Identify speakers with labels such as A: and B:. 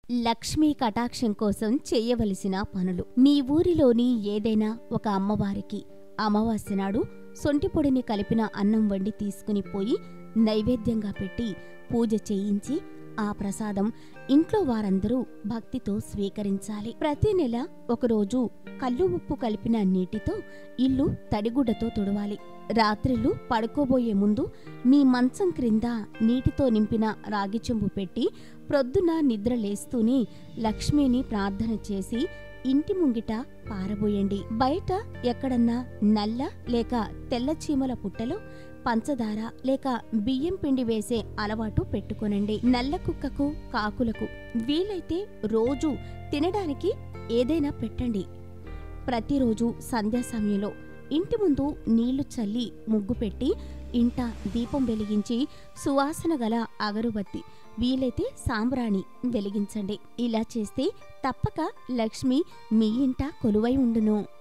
A: లక్ష్మీ కటాక్షం కోసం చేయవలసిన పనులు మీ ఊరిలోని ఏదైనా ఒక అమ్మవారికి అమావాస్య నాడు సొంటిపొడిని కలిపిన అన్నం వండి తీసుకుని పోయి నైవేద్యంగా పెట్టి పూజ చేయించి ఆ ప్రసాదం ఇంట్లో వారందరూ భక్తితో స్వీకరించాలి ప్రతి నెల ఒకరోజు కల్లు ఉప్పు కలిపిన నీటితో ఇల్లు తడిగుడ్డతో తుడవాలి రాత్రిళ్ళు పడుకోబోయే ముందు మీ మంచం క్రింద నీటితో నింపిన రాగి చెంబు పెట్టి ప్రొద్దున నిద్ర లేస్తూనే లక్ష్మిని ప్రార్థన చేసి ఇంటి ముంగిట పారబోయండి బయట ఎక్కడన్నా నల్ల లేక తెల్ల చీమల పుట్టలో పంచదార లేక బియ్యం పిండి వేసే అలవాటు పెట్టుకొనండి నల్ల కుక్కకు కాకులకు వీలైతే రోజు తినడానికి ఏదైనా పెట్టండి ప్రతిరోజు సంధ్యా సమయంలో ఇంటి ముందు నీళ్లు చల్లి ముగ్గు పెట్టి ఇంట దీపం వెలిగించి సువాసన గల అగరుబత్తి వీలైతే సాంబ్రాణి వెలిగించండి ఇలా చేస్తే తప్పక లక్ష్మి మీ ఇంట కొలువై ఉండును